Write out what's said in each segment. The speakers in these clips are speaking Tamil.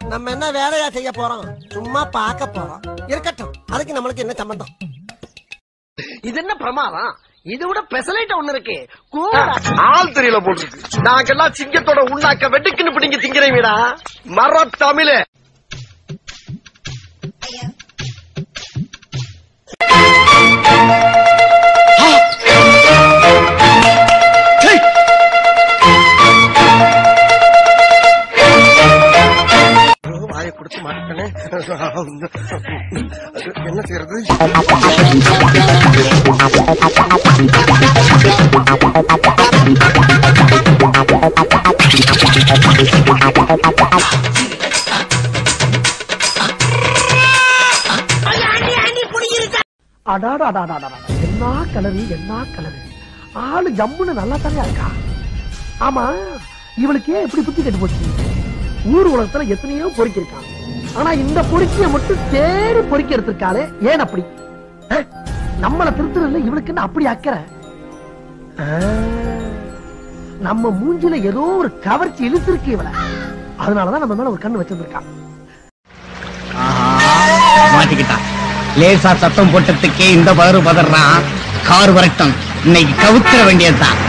நம்ம என்ன வேலையா செய்ய போறோம் சும்மா பார்க்க போறோம் இருக்கட்டும் அதுக்கு நம்மளுக்கு என்ன சம்பந்தம் இது என்ன பிரமாதம் இது விட பெசலைட் ஒண்ணு இருக்கு ஆள் தெரியல போட்டுருக்கு நாங்கெல்லாம் சிங்கத்தோட உண்ணாக்க வெட்டுக்குன்னு பிடிங்க திங்கிறீங்கடா மர தமிழே வாயை கொடுத்து மாட்டேனே என்ன செய்யறது அடாடாடாடாடா என்ன கலரு என்ன கலரு ஆளு ஜம்முன்னு நல்லா தானே இருக்கா ஆமா இவளுக்கு ஏன் இப்படி புத்தி கெட்டு போச்சு ஊர் உலகத்துல எத்தனையோ பொறுக்கி இருக்கான் ஆனா இந்த பொறுக்கிய மட்டும் தேடி பொறுக்கி எடுத்திருக்காளே ஏன் அப்படி அஹ், நம்மள திருத்துறதுல இவளுக்கு என்ன அப்படி அக்கறை அஹ், நம்ம மூஞ்சில ஏதோ ஒரு கவர்ச்சி இழுத்திருக்கு இவள அதனாலதான் நம்ம மேல ஒரு கண்ணு வச்சிருந்திருக்கான் மாட்டிக்கிட்டான் லேசா சத்தம் போட்டதுக்கே இந்த பதறு பதறான் கார் வரட்டும் இன்னைக்கு கவுத்துற வேண்டியதுதான்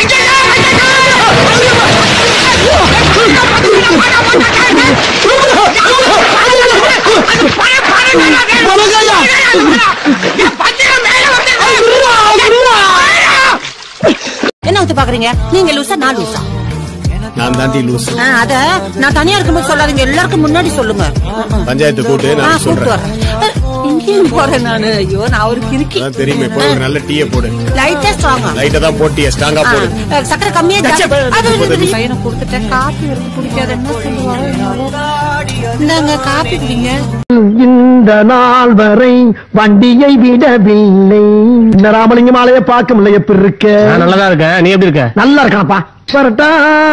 என்ன வந்து பாக்குறீங்க நீங்க லூசா நான் லூசா நான் தாண்டி லூஸ் ஆ, அத நான் தனியா இருக்கும்போது சொல்லாதீங்க எல்லாருக்கும் முன்னாடி சொல்லுங்க பஞ்சாயத்து கூட்டு ஆ, நான் கூப்பிட்டு சொல்றேன் வரேன் இங்கேயும் போறேன் நானு ஐயோ நான் ஒரு கிறுக்கி அதான் தெரியுமே போய் ஒரு நல்ல டீயை போடு லைட்டா ஸ்ட்ராங்கா லைட்டா தான் போட்டிய ஸ்ட்ராங்கா போடு சக்கரை கம்மியா ஜாஸ்தி- அது முப்பது வந்து பையனை கொடுத்துட்டேன் காப்பி எடுத்து குடிக்காத என்ன சொல்லுவாரோ என்னவோ. இந்தாங்க காப்பி குடிங்க இந்த நாள் வரை வண்டியை விடவில்லை இந்த ராமலிங்கம் ஆலைய பார்க்க முடியல எப்படி இருக்க நல்லதா இருக்க நீ எப்படி இருக்க நல்லா இருக்கானப்பா வரட்டா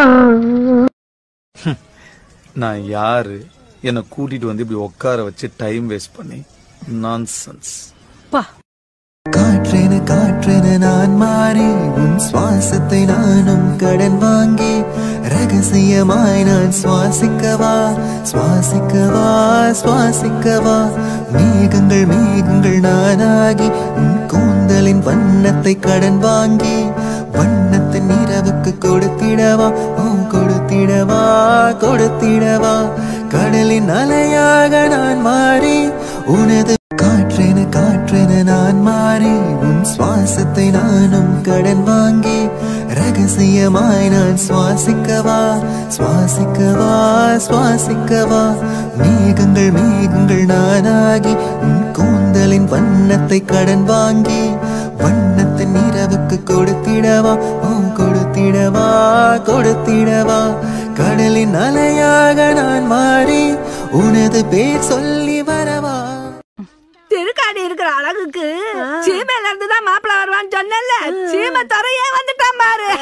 நான் யாரு என்னை கூட்டிட்டு வந்து இப்படி உட்கார வச்சு டைம் வேஸ்ட் பண்ணி நான்சென்ஸ் காற்றென காற்றென நான் மாறி உன் சுவாசத்தை நானும் கடன் வாங்கி ரகசியமாய் நான் சுவாசிக்கவா சுவாசிக்கவா சுவாசிக்கவா மேகங்கள் மேகங்கள் நானாகி உன் கூந்தலின் வண்ணத்தை கடன் வாங்கி வண்ணத்தின் இரவுக்கு கொடுத்திடவா ஓ கொடுத்திடவா கொடுத்திடவா கடலின் அலையாக நான் மாறி உனது காற்றென காற்றென நான் மாறி உன் சுவாசத்தை நானும் கடன் வாங்கி ரகசியமாய் நான் சுவாசிக்கவா சுவாசிக்கவா சுவாசிக்கவா மேகங்கள் மேகங்கள் நானாகி உன் கூந்தலின் வண்ணத்தை கடன் வாங்கி வண்ணத்தின் இரவுக்கு கொடுத்திடவா ஓ கொடுத்திடவா கொடுத்திடவா கடலின் அலையாக நான் மாறி உனது பேர் சொல்லி வரவா திருக்காடி இருக்கிற அழகுக்கு சீமையில இருந்து தான் மாப்பிள்ள வருவான்னு சொன்னல சீமை துறையே வந்துட்டான் பாரு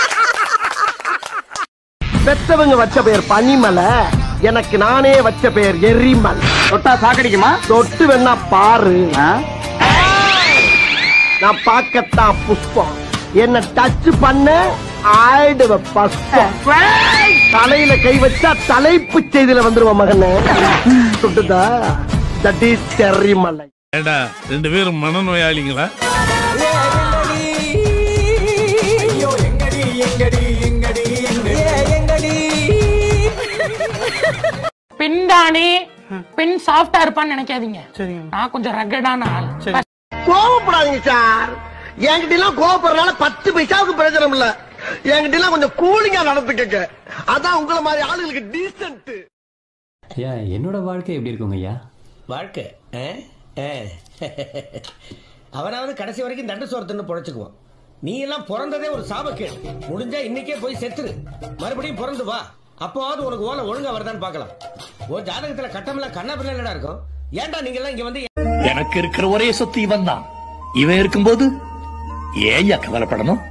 பெத்தவங்க வச்ச பெயர் பனிமலை எனக்கு நானே வச்ச பெயர் எரிமல் தொட்டா சாக்கடிக்குமா தொட்டு வேணா பாரு நான் பார்க்கத்தான் புஷ்பம் என்ன டச் பண்ண ஆயிடுவ பஸ்பம் தலையில கை வச்சா தலைப்பு செய்தியில வந்துருவ மகனே சுட்டுதா தட் இஸ் எரிமலை ஏடா ரெண்டு பேரும் மனநோயாளிங்களா பின்தானே பின் சாஃப்டா இருப்பான்னு நினைக்காதீங்க நான் கொஞ்சம் ரகடான ஆள் கோவப்படாதீங்க சார் என்கிட்ட எல்லாம் கோவப்படுறதுனால பத்து பைசாவுக்கு பிரயோஜனம் இல்ல என்கிட்ட எல்லாம் கொஞ்சம் கூலிங்கா நடந்துக்கங்க அதான் உங்களை மாதிரி ஆளுங்களுக்கு டீசென்ட் ஐயா என்னோட வாழ்க்கை எப்படி இருக்குங்க ஐயா வாழ்க்கை அவனாவது கடைசி வரைக்கும் தண்டு சோரத்துன்னு பொழைச்சுக்குவான் நீ எல்லாம் பிறந்ததே ஒரு சாபக்கேடு முடிஞ்சா இன்னைக்கே போய் செத்துரு மறுபடியும் பிறந்து வா அப்போவாவது உனக்கு ஓலை ஒழுங்கா வருதான்னு பார்க்கலாம் உன் ஜாதகத்துல கட்டமெல்லாம் கண்ணா பிள்ளை இருக்கும் ஏன்டா நீங்க எல்லாம் இங்க வந்து எனக்கு இருக்கிற ஒரே சொத்து இவன் தான் இவன் இருக்கும்போது ஏயா கவலைப்படணும்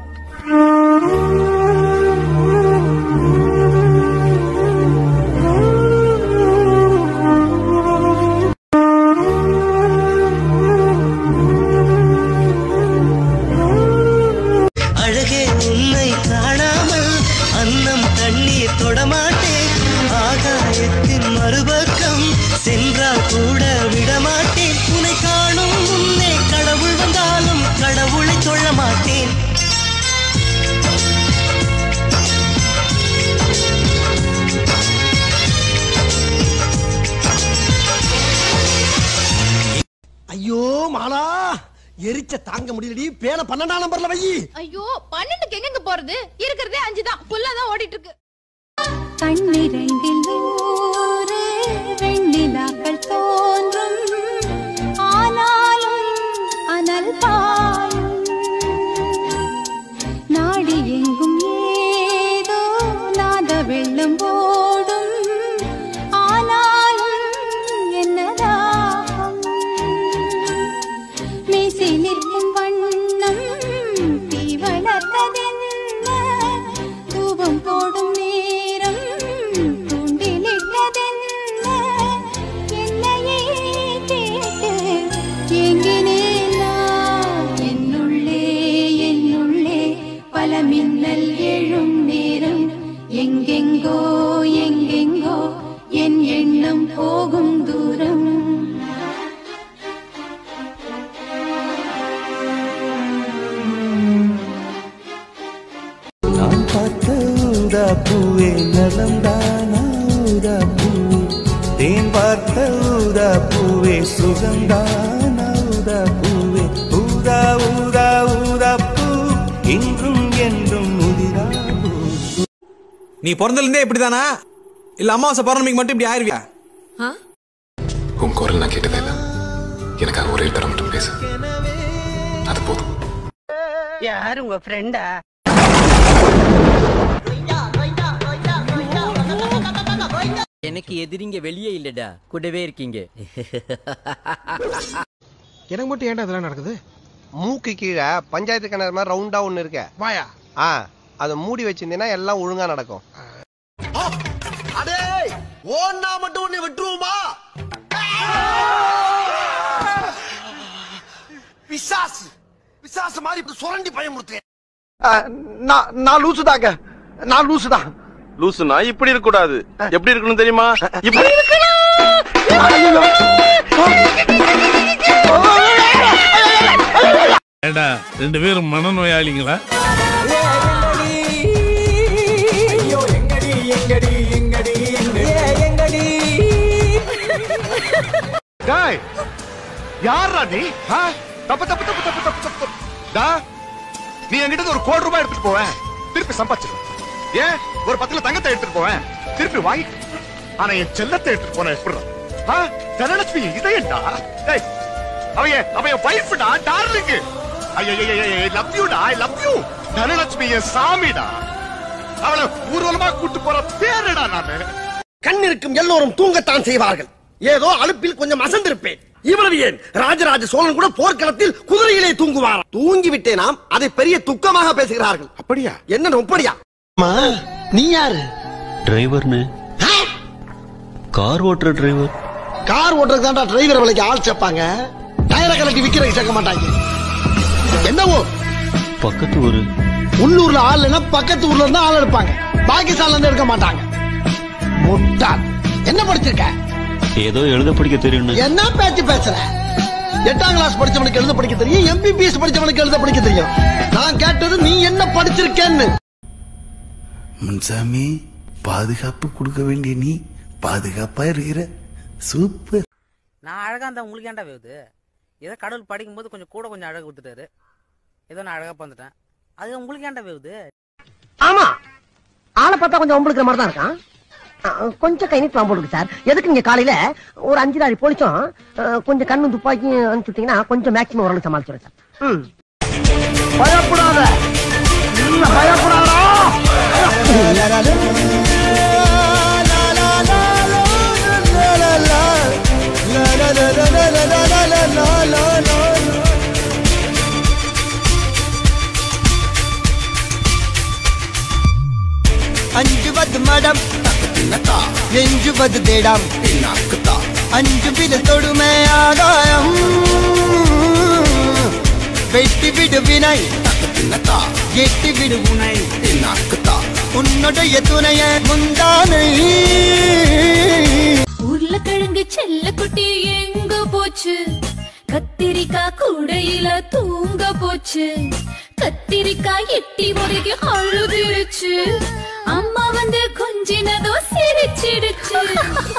அழகே உன்னை காணாமல் அன்னம் தண்ணீர் தொடமாட்டேன் ஆகாய ஆகாயத்தின் மறுபக்கம் சென்றால் கூட விடமாட்டேன் உன்னை காணும் முன்னே கடவுள் வந்தாலும் கடவுளை தொழ மாட்டேன் ஐயோ மாலா எரிச்ச தாங்க முடியலடி பேன பன்னெண்டாம் நம்பர்ல வை ஐயோ பன்னெண்டுக்கு எங்க போறது இருக்கிறதே அஞ்சு தான் ஃபுல்லா தான் ஓடிட்டு இருக்கு கண்ணிரண்டில் நூறு வெண்ணிலாக்கள் தோன்றும் ஆனாலும் அனல் பாயும் நாடி எங்கும் ஏதோ நாத வெள்ளம் ஓடும் ஆனாலும் என்னதாகும் மீசை நிற்கும் வண்ணம் தீ வளர்த்ததென்ன தூபம் போடும் நேரம் தூண்டிலிட்டதென்ன என்னையே கேட்டு ஏங்கினேன் நான் என்னுள்ளே என்னுள்ளே பல மின்னல் எழும் நேரம் எங்கெங்கோ எங்கெங்கோ என் எண்ணம் போகும் தூரம் நான் பார்த்த ஊதா பூவே நலம்தானா ஊதா பூவே தேன் பார்த்த ஊதா பூவே சுகந்தானா ஊதா பூவே ஊதா ஊதா ஊதா பூ இன்றும் என்றும் உதிரா பூ நீ பிறந்தல இருந்தே இப்படிதானா இல்ல அமாவாசை பௌர்ணமிக்கு மட்டும் இப்படி ஆயிருவியா உன் குரல் நான் கேட்டதே இல்லை எனக்காக ஒரே தரம் மட்டும் பேசு அது போதும் யார் உங்க ஃப்ரெண்டா எனக்கு எதிரிங்க வெளியே இல்லடா கூடவே இருக்கீங்க எனக்கு மட்டும் ஏன்டா இதெல்லாம் நடக்குது மூக்கு கீழே பஞ்சாயத்து கிணறு மாதிரி ரவுண்டா ஒண்ணு இருக்க வாயா ஆ அதை மூடி வச்சிருந்தீங்கன்னா எல்லாம் ஒழுங்கா நடக்கும் அடே ஓன்னா மட்டும் உன்னை விட்டுருவோமா பிசாசு பிசாசு மாதிரி இப்படி சுரண்டி பயமுறுத்துறேன் நான் நான் லூசு தாங்க நான் லூசு தான் லூசுனா இப்படி இருக்க கூடாது எப்படி இருக்கணும் தெரியுமா இப்படி ஏடா ரெண்டு பேரும் மனநோயாளிங்களா டேய் யாரா நீ ஆ? தப்பு தப்பு தப்பு தப்பு தப்பு தப்பு டா நீ என்கிட்ட இருந்து ஒரு கோடி ரூபாய் எடுத்துட்டு போவேன் திருப்பி சம்பாதிச்சிருவேன் ஏன் ஒரு பத்துல தங்கத்தை எடுத்துட்டு போவேன் திருப்பி வாங்கி ஆனா என் செல்லத்தை எடுத்துட்டு போன எப்படிடா தனலட்சுமி இதயண்டா டேய் அவன் என் அவன் என் வைஃப்டா டார்லிங் ஐயோ லவ் யூடா ஐ லவ் யூ தனலட்சுமி என் சாமிடா அவளை ஊர்வலமா கூட்டு போற பேருடா நானு கண் இருக்கும் எல்லோரும் தூங்கத்தான் செய்வார்கள் ஏதோ அலுப்பில் கொஞ்சம் அசந்திருப்பேன் இவ்வளவு ஏன் ராஜராஜ சோழன் கூட போர்க்களத்தில் குதிரையிலே தூங்குவார் தூங்கி விட்டேனாம் அதை பெரிய துக்கமாக பேசுகிறார்கள் அப்படியா என்ன அப்படியா நீ யாரு டிரைவர்னு கார் ஓட்டுற டிரைவர் கார் ஓட்டுறதுக்கு தான்டா டிரைவர் விலைக்கு ஆள் சேர்ப்பாங்க டயரை கலட்டி விக்கிறதுக்கு சேர்க்க மாட்டாங்க என்னவோ பக்கத்து ஊரு உள்ளூர்ல ஆள் இல்லைன்னா பக்கத்து ஊர்ல இருந்தா ஆள் எடுப்பாங்க பாகிஸ்தான்ல இருந்து எடுக்க மாட்டாங்க முட்டாள் என்ன படிச்சிருக்க ஏதோ எழுத படிக்க தெரியும்னு என்ன பேச்சு பேசுற எட்டாம் கிளாஸ் படிச்சவனுக்கு எழுத படிக்க தெரியும் எம்பிபிஎஸ் படிச்சவனுக்கு எழுத படிக்க தெரியும் நான் கேட்டது நீ என்ன படிச்சிருக்கேன்னு முன்சாமி பாதுகாப்பு கொடுக்க வேண்டிய நீ பாதுகாப்பா இருக்கிற சூப்பர் நான் அழகா இருந்தா உங்களுக்கு ஏன்டா வேவுது ஏதோ கடவுள் படிக்கும்போது கொஞ்சம் கூட கொஞ்சம் அழகு கொடுத்துட்டாரு ஏதோ நான் அழகா வந்துட்டேன் அது உங்களுக்கு ஏன்டா வேவுது ஆமா ஆளை பார்த்தா கொஞ்சம் உங்களுக்கு மாதிரி தான் இருக்கான் அஹ், கொஞ்சம் கை நீட்டு போடுங்க சார் எதுக்கு நீங்க காலையில ஒரு அஞ்சு நாள் போலிச்சோம் அஹ், கொஞ்சம் கண்ணு துப்பாக்கியும் அனுப்பிச்சுட்டீங்கன்னா கொஞ்சம் மேக்சிமம் ஓரளவு சமாளிச்சுடுறேன் சார் ம் பயப்படாத இல்ல பயப்படாதா അഞ്ചുപത് മടം നെഞ്ചുപത് തിടം അഞ്ചു വില തൊടുമേ ആകായം വെട്ടി വിടു വിനയ് என்னத்தா எட்டி விடு உனை என்னாக்குத்தா உன்னுடைய துணைய முந்தானை உருளைக்கிழங்கு செல்ல குட்டி எங்க போச்சு கத்திரிக்காய் கூடையில தூங்க போச்சு கத்திரிக்காய் எட்டி முறைக்கு அழுதுருச்சு அம்மா வந்து கொஞ்சினதோ சிரிச்சிடுச்சு